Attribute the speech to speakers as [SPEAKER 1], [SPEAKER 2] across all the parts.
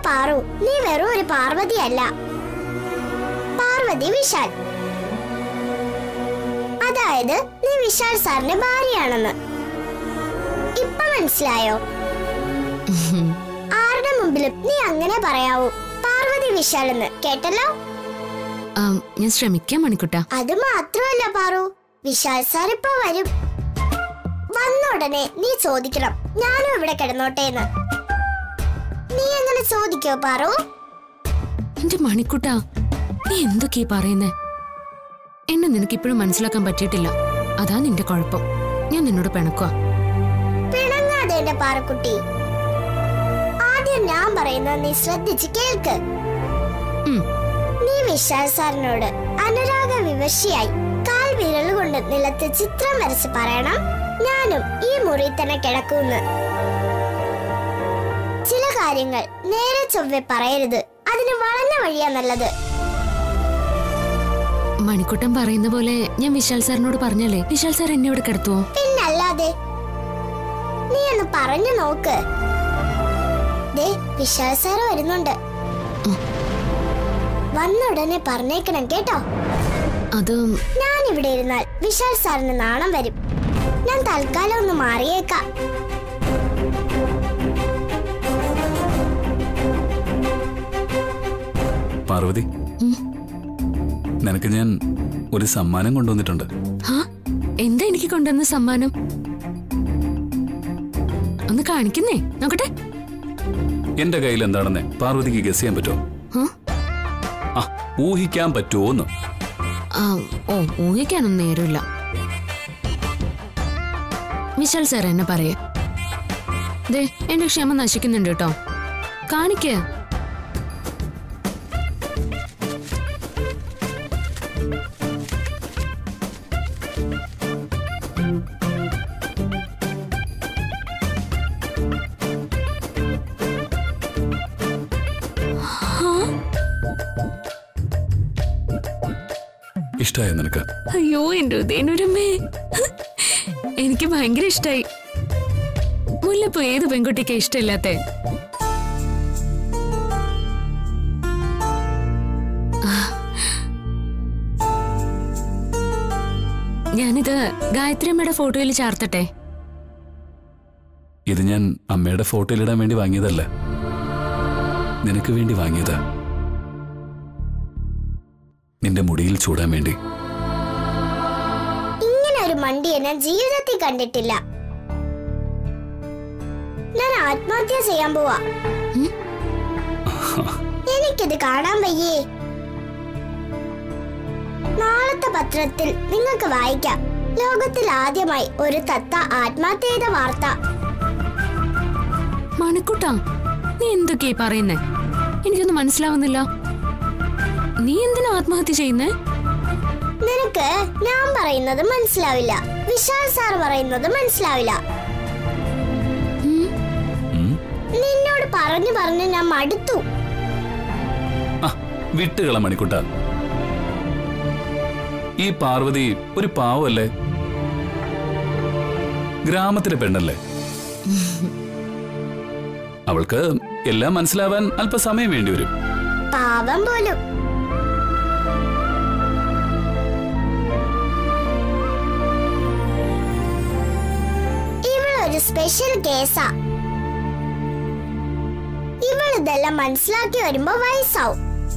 [SPEAKER 1] പാറു നീ വെറും ഒരു പാർവതി അല്ല പാർവതി വിശാൽ അതായത് നീ വിശാൽ സാറിന്റെ ഭാര്യയാണെന്ന് ഇപ്പൊ മനസ്സിലായോ ആരുടെ മുമ്പിലും നീ അങ്ങനെ പറയാവൂ പാർവതി വിശാൽ എന്ന് കേട്ടല്ലോ
[SPEAKER 2] ആ, ഞാൻ ശ്രമിക്കാം മണിക്കുട്ട
[SPEAKER 1] അത് മാത്രമല്ല പാറു വിശാൽ സാർ ഇപ്പൊ വരും വന്ന ഉടനെ നീ ചോദിക്കണം ഞാനും ഇവിടെ കിടന്നോട്ടെ എന്ന് നീ അങ്ങനെ ചോദിക്കോ പാറു
[SPEAKER 2] എന്റെ മണിക്കുട്ട നീ എന്തൊക്കെയാ പറയുന്നേ എന്നെ നിനക്ക് ഇപ്പോഴും മനസ്സിലാക്കാൻ പറ്റിയിട്ടില്ല അതാ നിന്റെ കുഴപ്പം ഞാൻ നിന്നോട് പിണക്കുക
[SPEAKER 1] പിണങ്ങാതെ എന്റെ പാറക്കുട്ടി ആദ്യം ഞാൻ പറയുന്നത് നീ ശ്രദ്ധിച്ച് കേൾക്ക് നീ വിശാൽ സാറിനോട് അനുരാഗ വിവശിയായി കാൽ വിരൽ കൊണ്ട് നിലത്ത് ചിത്രം വരച്ച് പറയണം ഞാനും ഈ മുറി തന്നെ കിടക്കുന്നു ചില കാര്യങ്ങൾ നേരെ ചൊവ്വെ പറയരുത് അതിന് വളഞ്ഞ വഴിയാ നല്ലത്
[SPEAKER 2] മണിക്കുട്ടൻ പറയുന്ന പോലെ ഞാൻ വിശാൽ സാറിനോട് പറഞ്ഞാലേ വിശാൽ സാർ എന്നെ ഇവിടെ കിടത്തുവോ
[SPEAKER 1] പിന്നല്ലാതെ നീ ഒന്ന് പറഞ്ഞു നോക്ക് ദേ വിശാൽ സാറ് വരുന്നുണ്ട് വന്ന ഉടനെ പറഞ്ഞേക്കണം കേട്ടോ
[SPEAKER 2] അത്
[SPEAKER 1] ഞാൻ ഇവിടെ ഇരുന്നാൽ വിശാൽ സാറിന് നാണം വരും ഞാൻ തൽക്കാലം ഒന്ന് മാറിയേക്കാം
[SPEAKER 3] പാർവതി നിനക്ക് ഞാൻ ഒരു സമ്മാനം കൊണ്ടുവന്നിട്ടുണ്ട്
[SPEAKER 2] ഹാ എന്താ എനിക്ക് കൊണ്ടുവന്ന സമ്മാനം ഒന്ന് കാണിക്കുന്നേ നോക്കട്ടെ
[SPEAKER 3] എന്റെ കയ്യിൽ എന്താണെന്ന് പാർവതിക്ക് ഗസ് ചെയ്യാൻ പറ്റുമോ
[SPEAKER 2] ഹാ?
[SPEAKER 3] ആ ഊഹിക്കാൻ പറ്റുമോന്ന്
[SPEAKER 2] ആ, ഓ ഊഹിക്കാനൊന്നും നേരമില്ല വിശാൽ സാർ എന്നെ പറയേ ദേ എന്റെ ക്ഷമ നശിക്കുന്നുണ്ട് കേട്ടോ കാണിക്ക്
[SPEAKER 3] ഇഷ്ടമായോ നിനക്ക്
[SPEAKER 2] അയ്യോ എന്റെ ഉദയനുരമ്മേ എനിക്ക് ഭയങ്കര ഇഷ്ടായി മുല്ലപ്പൂ ഏത് പെൺകുട്ടിക്ക് ഇഷ്ടമില്ലാത്ത ഞാനിത് ഗായത്രി അമ്മയുടെ ഫോട്ടോയിൽ ചാർത്തട്ടെ
[SPEAKER 3] ഇത് ഞാൻ അമ്മയുടെ ഫോട്ടോയിലിടാൻ വേണ്ടി വാങ്ങിയതല്ല നിനക്ക് വേണ്ടി വാങ്ങിയതാ നിന്റെ മുടിയിൽ ചൂടാൻ വേണ്ടി
[SPEAKER 1] ഇങ്ങനെ ഒരു മണ്ടിയെ ഞാൻ ജീവിതത്തിൽ കണ്ടിട്ടില്ല ഞാൻ ആത്മഹത്യ ചെയ്യാൻ പോവാ
[SPEAKER 2] ഉം?
[SPEAKER 1] എനിക്കിത് കാണാൻ വയ്യേ നാളത്തെ പത്രത്തിൽ നിങ്ങൾക്ക് വായിക്കാം ലോകത്തിൽ ആദ്യമായി ഒരു തത്ത ആത്മഹത്യ ചെയ്ത വാർത്ത
[SPEAKER 2] മണിക്കുട്ടാ നീ എന്തൊക്കെയാ പറയുന്നേ എനിക്കൊന്നും മനസ്സിലാവുന്നില്ല നീ എന്തിനാ ആത്മഹത്യ ചെയ്യുന്നേ
[SPEAKER 1] നിനക്ക് ഞാൻ പറയുന്നത് മനസ്സിലാവില്ല വിശാൽ സാർ പറയുന്നത് മനസ്സിലാവില്ല
[SPEAKER 2] ഉം?
[SPEAKER 3] ഉം?
[SPEAKER 1] നിന്നോട് പറഞ്ഞു പറഞ്ഞു ഞാൻ മടുത്തു
[SPEAKER 3] ആ വിട്ടുകള മണിക്കുട്ട ഈ പാർവതി ഒരു പാവല്ലേ ഗ്രാമത്തിലെ പെണ്ണല്ലേ അവൾക്ക് എല്ലാം മനസ്സിലാവാൻ അല്പസമയം വേണ്ടി വരും
[SPEAKER 1] പാവം പോലും ഇവളൊരു സ്പെഷ്യൽ കേസാ ഇവൾ ഇതെല്ലാം മനസ്സിലാക്കി വരുമ്പോ വയസ്സാവും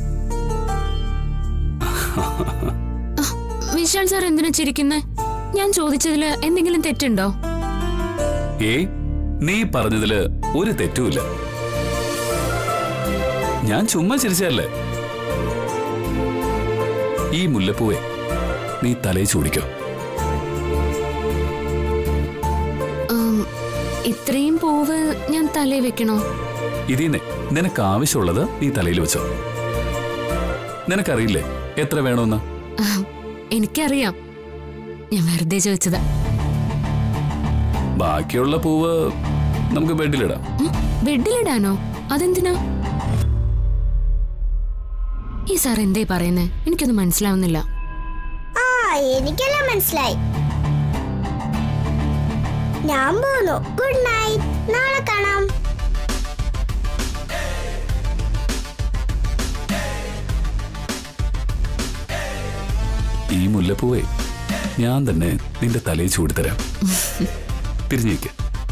[SPEAKER 2] വിശാൽ സാർ എന്തിനാ ചിരിക്കുന്നേ ഞാൻ ചോദിച്ചതില് എന്തെങ്കിലും തെറ്റുണ്ടോ
[SPEAKER 3] ഏയ് നീ പറഞ്ഞതില് ഒരു തെറ്റുമില്ല ഞാൻ ചുമ്മാ ചിരിച്ചല്ലേ ഈ മുല്ലപ്പൂവെ നീ തലയിൽ ചൂടിക്കോ
[SPEAKER 2] ഉം, ഇത്രയും പൂവ് ഞാൻ തലയിൽ വെക്കണോ
[SPEAKER 3] ഇതിന്നെ നിനക്ക് ആവശ്യമുള്ളത് നീ തലയിൽ വെച്ചോ നിനക്കറിയില്ലേ എത്ര വേണമെന്ന്
[SPEAKER 2] ആ, എനിക്കറിയാം ഞാൻ വെറുതെ ചോദിച്ചതാ
[SPEAKER 3] ബാക്കിയുള്ള പൂവ് നമുക്ക് ബെഡിലിടാം
[SPEAKER 2] ഉം, ബെഡിലിടാനോ അതെന്തിനാ ഈ സാർ എന്തേ പറയുന്നേ എനിക്കൊന്നും മനസ്സിലാവുന്നില്ല
[SPEAKER 1] ആ എനിക്കെല്ലാം മനസ്സിലായി ഞാൻ പോന്നു ഗുഡ് നൈറ്റ് നാളെ കാണാം
[SPEAKER 3] ഈ മുല്ലപ്പൂവേ ഞാൻ തന്നെ നിന്റെ തലയിൽ ചൂടിത്തരാം തിരിഞ്ഞേക്ക്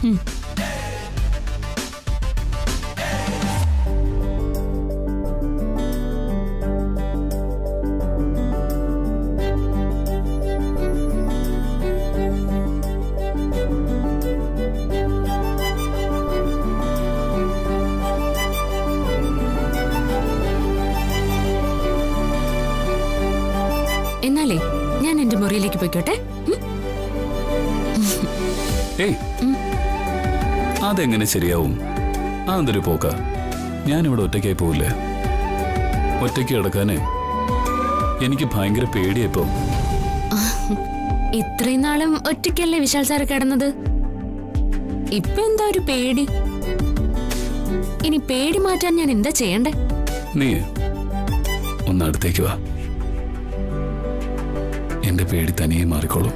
[SPEAKER 2] എന്നാലേ ഞാൻ എന്റെ മുറിയിലേക്ക് പോയിക്കോട്ടെ ഉം?
[SPEAKER 3] ഏയ് അതെങ്ങനെ ശരിയാവും അതെന്തൊരു പോക്ക ഞാനിവിടെ ഒറ്റയ്ക്കായി പോവില്ലേ ഒറ്റയ്ക്ക് കിടക്കാനേ എനിക്ക് ഭയങ്കര പേടിയായിപ്പോ
[SPEAKER 2] ഇത്രയും നാളും ഒറ്റയ്ക്കല്ലേ വിശാൽ സാറ് കിടന്നത് ഇപ്പൊ എന്താ ഒരു പേടി ഇനി പേടി മാറ്റാൻ ഞാൻ എന്താ ചെയ്യണ്ടേ
[SPEAKER 3] നീ ഒന്ന് അടുത്തേക്ക് വാ എന്റെ പേടി തനിയെ മാറിക്കോളും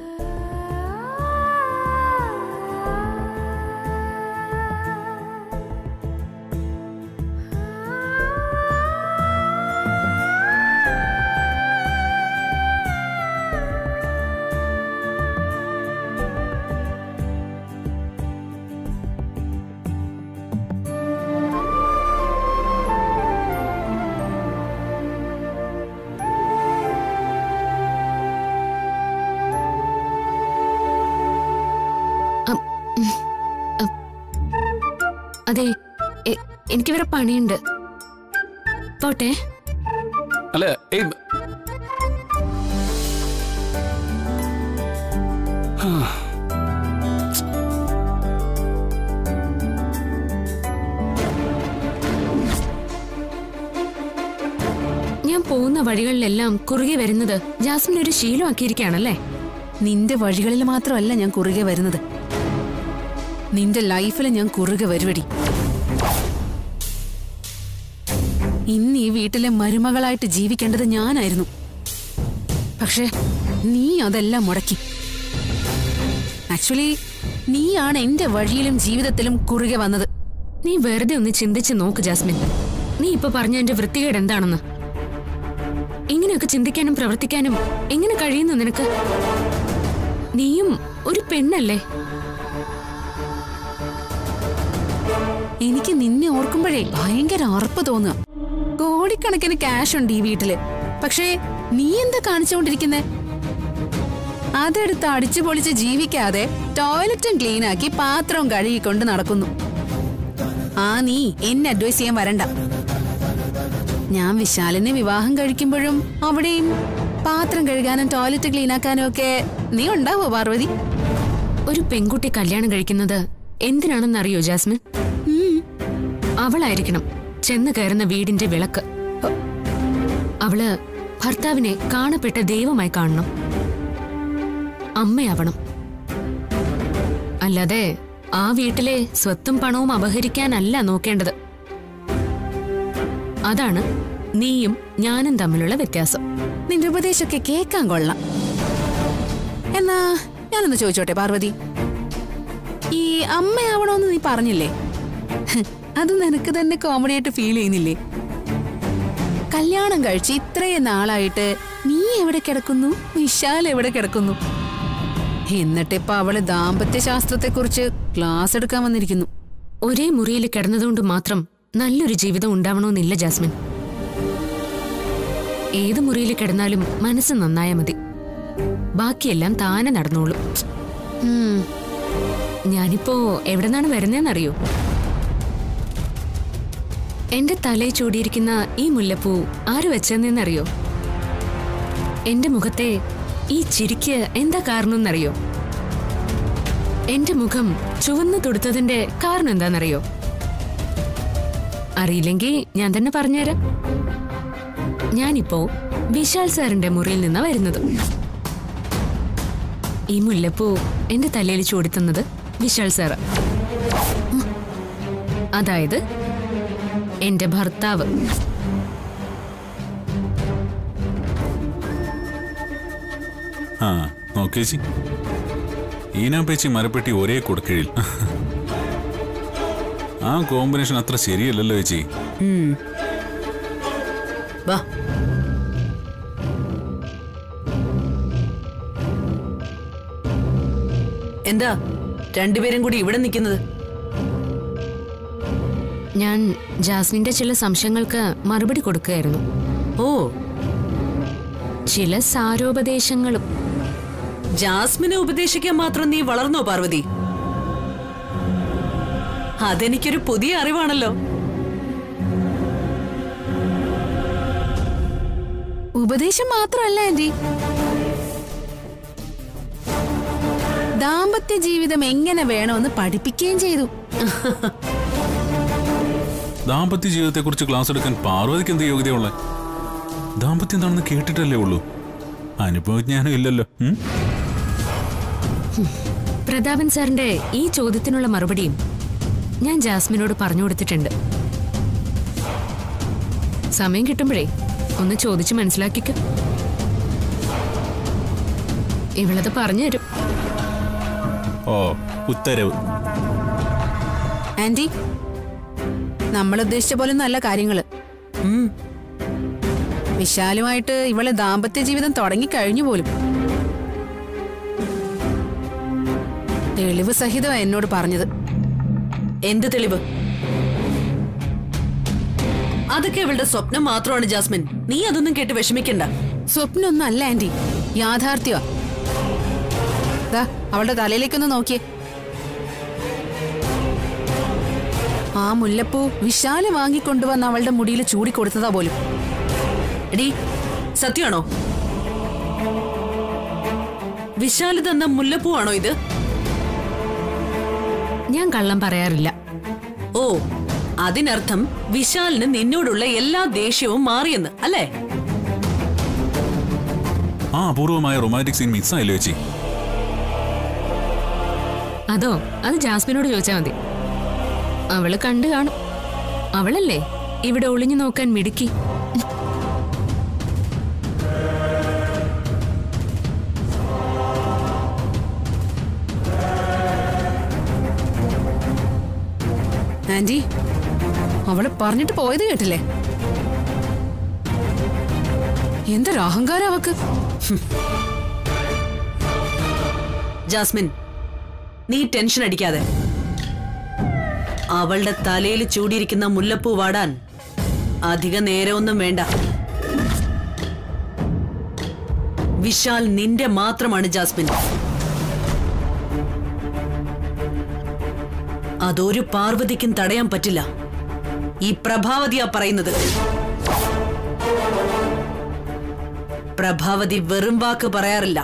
[SPEAKER 2] അം, ഉം, അം. അതെ എ- എനിക്ക് വേറെ പണിയുണ്ട് പോട്ടെ
[SPEAKER 3] അല്ല ഏയ് ഹാ.
[SPEAKER 2] ഞാൻ പോകുന്ന വഴികളിലെല്ലാം കുറുകെ വരുന്നത് ജാസ്മിൻ ഒരു ശീലമാക്കിയിരിക്കുകയാണല്ലേ
[SPEAKER 4] നിന്റെ വഴികളിൽ മാത്രമല്ല ഞാൻ കുറുകെ വരുന്നത് നിന്റെ ലൈഫിൽ ഞാൻ കുറുകെ വരുവടി ഇന്ന് ഈ വീട്ടിലെ മരുമകളായിട്ട് ജീവിക്കേണ്ടത് ഞാനായിരുന്നു പക്ഷേ നീ അതെല്ലാം മുടക്കി ആക്ച്വലി നീയാണ് എന്റെ വഴിയിലും ജീവിതത്തിലും കുറുകെ വന്നത്
[SPEAKER 2] നീ വെറുതെ ഒന്ന് ചിന്തിച്ച് നോക്ക് ജാസ്മിൻ നീ ഇപ്പൊ പറഞ്ഞ എന്റെ വൃത്തികേട് എന്താണെന്ന് ഇങ്ങനെയൊക്കെ ചിന്തിക്കാനും പ്രവർത്തിക്കാനും എങ്ങനെ കഴിയുന്നു നിനക്ക് നീയും ഒരു പെണ്ണല്ലേ
[SPEAKER 4] എനിക്ക് നിന്നെ ഓർക്കുമ്പോഴേ ഭയങ്കര അറപ്പ് തോന്നുക കോടിക്കണക്കിന് ക്യാഷ് ഉണ്ട് ഈ വീട്ടില് പക്ഷേ നീ എന്താ കാണിച്ചുകൊണ്ടിരിക്കുന്നേ അതെടുത്ത് അടിച്ചു പൊളിച്ച് ജീവിക്കാതെ ടോയ്ലറ്റും ക്ലീൻ ആക്കി പാത്രവും കഴുകിക്കൊണ്ട് നടക്കുന്നു ആ നീ എന്നെ അഡ്വൈസ് ചെയ്യാൻ വരണ്ട ഞാൻ വിശാലിനെ വിവാഹം കഴിക്കുമ്പോഴും അവിടെയും പാത്രം കഴുകാനും ടോയ്ലറ്റ് ക്ലീൻ ആക്കാനും ഒക്കെ നീ ഉണ്ടാവോ പാർവതി
[SPEAKER 2] ഒരു പെൺകുട്ടി കല്യാണം കഴിക്കുന്നത് എന്തിനാണെന്നറിയോ ജാസ്മിൻ അവളായിരിക്കണം ചെന്ന് കയറുന്ന വീടിന്റെ വിളക്ക് അവള് ഭർത്താവിനെ കാണപ്പെട്ട ദൈവമായി കാണണം അമ്മയാവണം അല്ലാതെ ആ വീട്ടിലെ സ്വത്തും പണവും അപഹരിക്കാനല്ല നോക്കേണ്ടത് അതാണ് നീയും ഞാനും തമ്മിലുള്ള വ്യത്യാസം
[SPEAKER 4] നിന്റെ ഉപദേശമൊക്കെ കേൾക്കാൻ കൊള്ളാം എന്നാ ഞാനൊന്ന് ചോദിച്ചോട്ടെ പാർവതി ഈ അമ്മയാവണോന്ന് നീ പറഞ്ഞില്ലേ ഹ്, അത് നിനക്ക് തന്നെ കോമഡി ആയിട്ട് ഫീൽ ചെയ്യുന്നില്ലേ കല്യാണം കഴിച്ച് ഇത്രയും നാളായിട്ട് നീ എവിടെ കിടക്കുന്നു വിശാൽ എവിടെ കിടക്കുന്നു എന്നിട്ടിപ്പൊ അവള് ദാമ്പത്യ ശാസ്ത്രത്തെക്കുറിച്ച് ക്ലാസ് എടുക്കാൻ വന്നിരിക്കുന്നു
[SPEAKER 2] ഒരേ മുറിയിൽ കിടന്നതുകൊണ്ട് മാത്രം നല്ലൊരു ജീവിതം ഉണ്ടാവണമെന്നില്ല ജാസ്മിൻ ഏത് മുറിയിൽ കിടന്നാലും മനസ്സ് നന്നായാ മതി ബാക്കിയെല്ലാം താനെ നടന്നോളും
[SPEAKER 4] ഉം,
[SPEAKER 2] ഞാനിപ്പോ എവിടെ നിന്നാണ് വരുന്നതെന്നറിയോ എന്റെ തലയിൽ ചൂടിയിരിക്കുന്ന ഈ മുല്ലപ്പൂ ആര് വെച്ചെന്നറിയോ എന്റെ മുഖത്തെ ഈ ചിരിക്ക് എന്താ കാരണമെന്നറിയോ എന്റെ മുഖം ചുവന്നു തൊടുത്തതിന്റെ കാരണം എന്താണെന്നറിയോ അറിയില്ലെങ്കിൽ ഞാൻ തന്നെ പറഞ്ഞുതരാം ഞാനിപ്പോ വിശാൽ സാറിന്റെ മുറിയിൽ നിന്നാ വരുന്നത് ഈ മുല്ലപ്പൂ എന്റെ തലയിൽ ചൂടിത്തുന്നത് വിശാൽ സാറ് ഉം. അതായത് എന്റെ ഭർത്താവ്
[SPEAKER 5] ആ നോക്കേച്ചി ഈനാപ്പേച്ചി മരപ്പെട്ടി ഒരേ കൊടുക്കഴിൽ ആ കോമ്പിനേഷൻ അത്ര ശരിയല്ലല്ലോ ചേച്ചി
[SPEAKER 4] ഉം. വാ
[SPEAKER 6] എന്താ രണ്ടുപേരും കൂടി ഇവിടെ നിൽക്കുന്നത്
[SPEAKER 2] ഞാൻ ജാസ്മിന്റെ ചില സംശയങ്ങൾക്ക് മറുപടി കൊടുക്കുകയായിരുന്നു
[SPEAKER 6] ഓ
[SPEAKER 2] ചില സാരോപദേശങ്ങളും
[SPEAKER 6] ജാസ്മിനെ ഉപദേശിക്കാൻ മാത്രം നീ വളർന്നോ പാർവതി അതെനിക്കൊരു പുതിയ അറിവാണല്ലോ
[SPEAKER 4] ഉപദേശം മാത്രമല്ല ആന്റി ദാമ്പത്യ ജീവിതം എങ്ങനെ വേണമെന്ന് പഠിപ്പിക്കുകയും ചെയ്തു
[SPEAKER 5] ദാമ്പത്യ ജീവിതത്തെക്കുറിച്ച് ക്ലാസ് എടുക്കാൻ പാർവതിക്ക് എന്ത് യോഗ്യതയുള്ള ദാമ്പത്യം എന്താണെന്ന് കേട്ടിട്ടല്ലേ ഉള്ളൂ അനുഭവജ്ഞാനം ഇല്ലല്ലോ ഉം?
[SPEAKER 2] പ്രതാപൻ സാറിന്റെ ഈ ചോദ്യത്തിനുള്ള മറുപടിയും ഞാൻ ജാസ്മിനോട് പറഞ്ഞു കൊടുത്തിട്ടുണ്ട് സമയം കിട്ടുമ്പോഴേ ഒന്ന് ചോദിച്ച് മനസ്സിലാക്കിക്കോ ഇവളത് പറഞ്ഞു തരും
[SPEAKER 5] ഓ ഉത്തരവ്
[SPEAKER 4] ആന്റി നമ്മൾ ഉദ്ദേശിച്ച പോലെ നല്ല കാര്യങ്ങള്
[SPEAKER 6] ഉം.
[SPEAKER 4] വിശാലുമായിട്ട് ഇവളെ ദാമ്പത്യ ജീവിതം തുടങ്ങിക്കഴിഞ്ഞു പോലും തെളിവ് സഹിതമാ എന്നോട് പറഞ്ഞത്
[SPEAKER 6] എന്ത് തെളിവ് അതൊക്കെ അവളുടെ സ്വപ്നം മാത്രമാണ് ജാസ്മിൻ നീ അതൊന്നും കേട്ട് വിഷമിക്കണ്ട
[SPEAKER 4] സ്വപ്നമൊന്നും അല്ല ആന്റി യാഥാർത്ഥ്യമാ ദാ അവളുടെ തലയിലേക്കൊന്ന് നോക്കിയേ ആ മുല്ലപ്പൂ വിശാല് വാങ്ങിക്കൊണ്ടുവന്ന് അവളുടെ മുടിയിൽ ചൂടിക്കൊടുത്തതാ പോലും
[SPEAKER 6] എടീ സത്യമാണോ വിശാല് തന്ന മുല്ലപ്പൂവാണോ ഇത്
[SPEAKER 2] ഞാൻ കള്ളം പറയാറില്ല
[SPEAKER 6] ഓ അതിനർത്ഥം വിശാലിന് നിന്നോടുള്ള എല്ലാ ദേഷ്യവും മാറിയെന്ന് അല്ലേ
[SPEAKER 5] ആ അപൂർവമായ റൊമാൻറ്റിക് സീൻ മിസ്സായല്ലോ ചേച്ചി
[SPEAKER 2] അതോ അത് ജാസ്മിനോട് ചോദിച്ചാൽ മതി അവള് കണ്ടു കാണും അവളല്ലേ ഇവിടെ ഒളിഞ്ഞു നോക്കാൻ മിടുക്കി
[SPEAKER 4] ആന്റി അവള് പറഞ്ഞിട്ട് പോയത് കേട്ടില്ലേ എന്തൊരു അഹങ്കാരം അവക്ക്
[SPEAKER 6] ജാസ്മിൻ നീ ടെൻഷൻ അടിക്കാതെ അവളുടെ തലയിൽ ചൂടിയിരിക്കുന്ന മുല്ലപ്പൂ വാടാൻ അധിക നേരമൊന്നും വേണ്ട വിശാൽ നിന്റെ മാത്രമാണ് ജാസ്മിൻ അതൊരു പാർവതിക്കും തടയാൻ പറ്റില്ല ഈ പ്രഭാവതിയാ പറയുന്നത് പ്രഭാവതി വെറും വാക്ക് പറയാറില്ല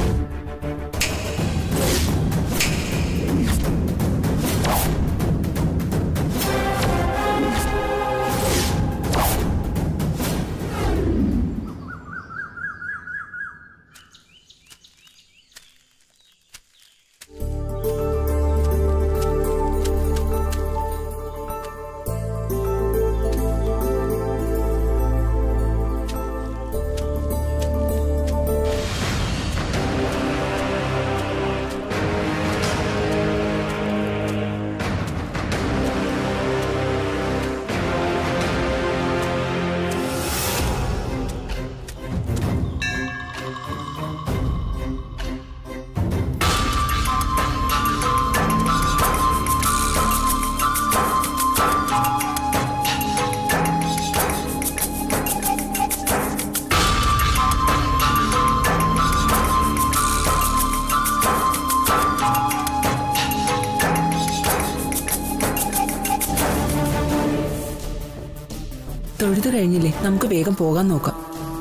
[SPEAKER 7] തൊഴുതു കഴിഞ്ഞില്ലേ നമുക്ക് വേഗം പോകാൻ നോക്കാം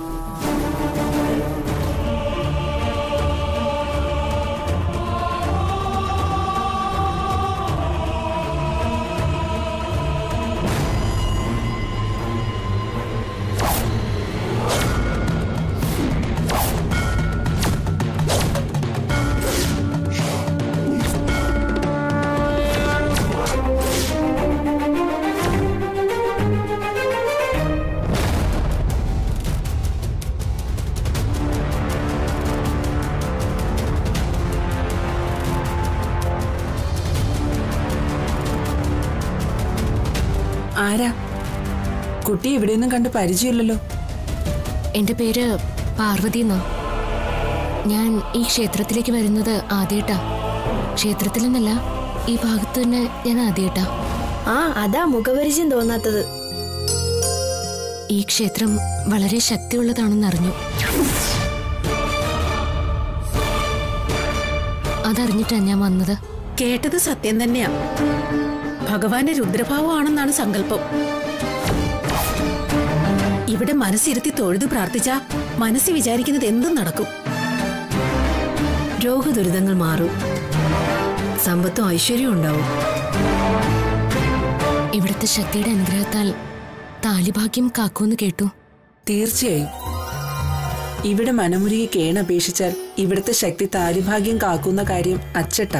[SPEAKER 7] ആരാ കുട്ടി എവിടെയൊന്നും കണ്ട് പരിചയമില്ലല്ലോ
[SPEAKER 2] എന്റെ പേര് പാർവതി എന്നാ ഞാൻ ഈ ക്ഷേത്രത്തിലേക്ക് വരുന്നത് ആദ്യമായിട്ടാ ക്ഷേത്രത്തിലെന്നല്ല ഈ ഭാഗത്ത് തന്നെ ഞാൻ ആദ്യമായിട്ടാ
[SPEAKER 8] ആ അതാ മുഖപരിചയം തോന്നാത്തത്
[SPEAKER 2] ഈ ക്ഷേത്രം വളരെ ശക്തിയുള്ളതാണെന്ന് അറിഞ്ഞു അതറിഞ്ഞിട്ടാ ഞാൻ വന്നത്
[SPEAKER 6] കേട്ടത് സത്യം തന്നെയാ ഭഗവാന്റെ രുദ്രഭാവമാണെന്നാണ് സങ്കല്പം ഇവിടെ മനസ്സിരുത്തി തൊഴുതു പ്രാർത്ഥിച്ച മനസ്സിൽ വിചാരിക്കുന്നത് എന്തും നടക്കും
[SPEAKER 8] രോഗദുരിതങ്ങൾ മാറും സമ്പത്തും ഐശ്വര്യവും ഉണ്ടാവും
[SPEAKER 2] ഇവിടുത്തെ ശക്തിയുടെ അനുഗ്രഹത്താൽ താലിഭാഗ്യം കാക്കൂന്ന് കേട്ടു
[SPEAKER 7] തീർച്ചയായും ഇവിടെ മനമുരുകി കേണപേക്ഷിച്ചാൽ ഇവിടുത്തെ ശക്തി താരിഭാഗ്യം കാക്കുന്ന കാര്യം അച്ചട്ട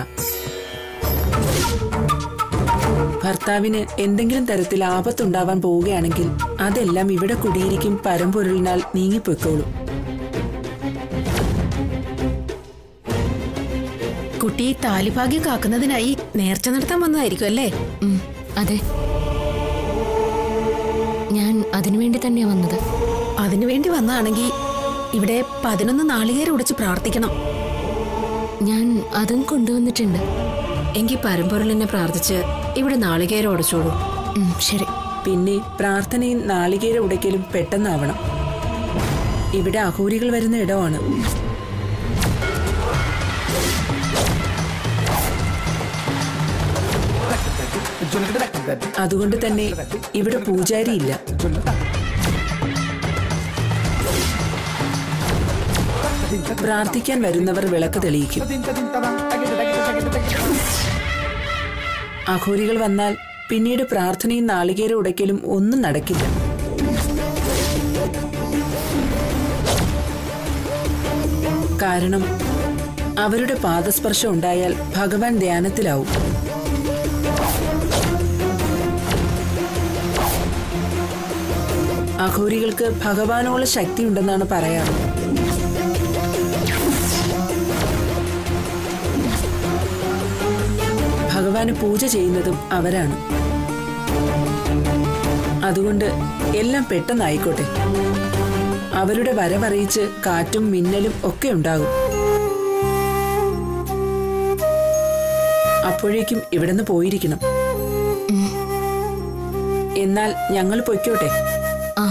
[SPEAKER 7] ഭർത്താവിന് എന്തെങ്കിലും തരത്തിൽ ആപത്തുണ്ടാവാൻ പോവുകയാണെങ്കിൽ അതെല്ലാം ഇവിടെ കുടിയിരിക്കും പരമ്പൊരുളിനാൽ നീങ്ങിപ്പോയിക്കോളും
[SPEAKER 6] കുട്ടി താലിഭാഗ്യം കാക്കുന്നതിനായി നേർച്ച നടത്താൻ വന്നതായിരിക്കും അല്ലേ
[SPEAKER 2] ഉം, അതെ ഞാൻ അതിനുവേണ്ടി തന്നെയാ വന്നത്
[SPEAKER 6] അതിനുവേണ്ടി വന്നതാണെങ്കിൽ ഇവിടെ പതിനൊന്ന് നാളികേരം ഉടച്ച് പ്രാർത്ഥിക്കണം
[SPEAKER 2] ഞാൻ അതും കൊണ്ടുവന്നിട്ടുണ്ട്
[SPEAKER 8] എങ്കിൽ പരമ്പൊരുളിനെ പ്രാർത്ഥിച്ച് ഇവിടെ നാളികേരം ഉടച്ചോളൂ
[SPEAKER 2] ഉം, ശരി
[SPEAKER 7] പിന്നെ പ്രാർത്ഥനയും നാളികേര ഉടയ്ക്കലും പെട്ടെന്നാവണം ഇവിടെ അഹൂരികൾ വരുന്ന ഇടമാണ് അതുകൊണ്ട് തന്നെ ഇവിടെ പൂജാരിയില്ല പ്രാർത്ഥിക്കാൻ വരുന്നവർ വിളക്ക് തെളിയിക്കും അഘോരികൾ വന്നാൽ പിന്നീട് പ്രാർത്ഥനയും നാളികേര ഉടയ്ക്കലും ഒന്നും നടക്കില്ല കാരണം അവരുടെ പാദസ്പർശം ഉണ്ടായാൽ ഭഗവാൻ ധ്യാനത്തിലാവും അഘോരികൾക്ക് ഭഗവാനോളം ശക്തിയുണ്ടെന്നാണ് പറയാറ് ഭഗവാന് പൂജ ചെയ്യുന്നതും അവരാണ് അതുകൊണ്ട് എല്ലാം പെട്ടെന്നായിക്കോട്ടെ അവരുടെ വരവറിയിച്ച് കാറ്റും മിന്നലും ഒക്കെ ഉണ്ടാകും അപ്പോഴേക്കും ഇവിടുന്ന് പോയിരിക്കണം എന്നാൽ ഞങ്ങൾ പൊയ്ക്കോട്ടെ
[SPEAKER 2] ആ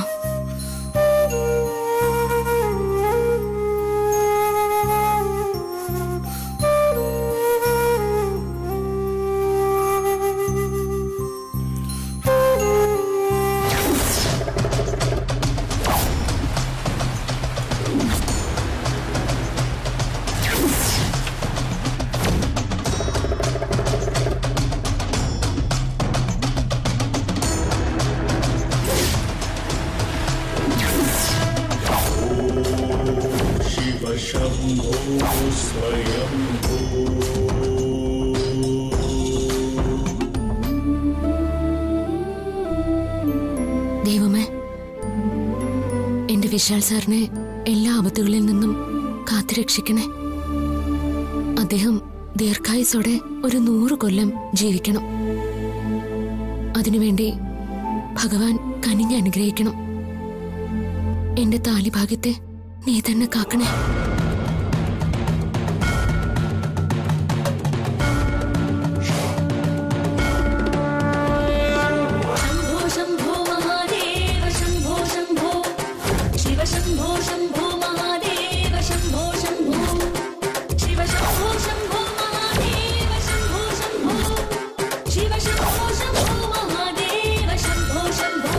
[SPEAKER 2] ദൈവമേ എന്റെ വിശാൽ സാറിനെ എല്ലാ ആപത്തുകളിൽ നിന്നും കാത്തുരക്ഷിക്കണേ അദ്ദേഹം ദീർഘായുസോടെ ഒരു നൂറ് കൊല്ലം ജീവിക്കണം അതിനുവേണ്ടി ഭഗവാൻ കനിഞ്ഞ് അനുഗ്രഹിക്കണം എന്റെ താലിഭാഗ്യത്തെ നീ തന്നെ കാക്കണേ
[SPEAKER 9] शम्भो शम्भो महादेव शम्भो शम्भो शिव शम्भो शम्भो महादेव शम्भो शम्भो शिव शम्भो शम्भो महादेव शम्भो शम्भो शिव शम्भो शम्भो महादेव शम्भो शम्भो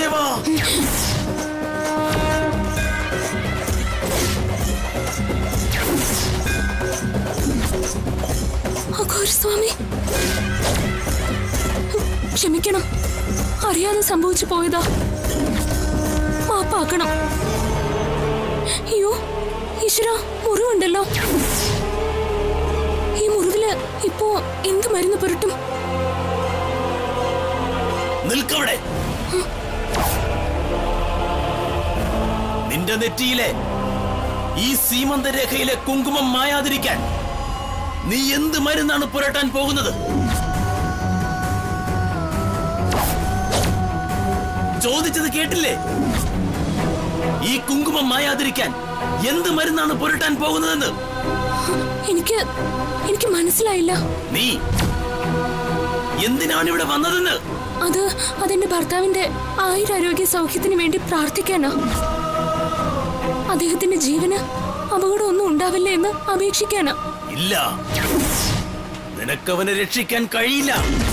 [SPEAKER 10] മഹാദേവാ
[SPEAKER 2] അഘോരസ്വാമി ക്ഷമിക്കണം അറിയാതെ സംഭവിച്ചു പോയതാ മാപ്പാക്കണം അയ്യോ ഈശ്വര മുറിവുണ്ടല്ലോ ഈ മുറിവില് ഇപ്പോ എന്ത് മരുന്ന് പുരട്ടും
[SPEAKER 10] നിൽക്കവിടെ നിന്റെ നെറ്റിയിലെ ഈ സീമന്തരേഖയിലെ കുങ്കുമം മായാതിരിക്കാൻ നീ എന്ത് മരുന്നാണ് പുരട്ടാൻ പോകുന്നത് ചോദിച്ചത് കേട്ടില്ലേ ഈ കുങ്കുമം മായാതിരിക്കാൻ എന്ത് മരുന്നാണ് പുരട്ടാൻ പോകുന്നതെന്ന്
[SPEAKER 2] എനിക്ക് എനിക്ക് മനസ്സിലായില്ല
[SPEAKER 10] നീ എന്തിനാണ് ഇവിടെ വന്നതെന്ന്
[SPEAKER 2] അത് അതെന്റെ ഭർത്താവിന്റെ ആയുരാരോഗ്യ സൗഖ്യത്തിന് വേണ്ടി പ്രാർത്ഥിക്കാനാ അദ്ദേഹത്തിന്റെ ജീവന് അപകടമൊന്നും ഉണ്ടാവില്ല എന്ന് അപേക്ഷിക്കാനാ
[SPEAKER 10] ഇല്ല നിനക്കവനെ രക്ഷിക്കാൻ കഴിയില്ല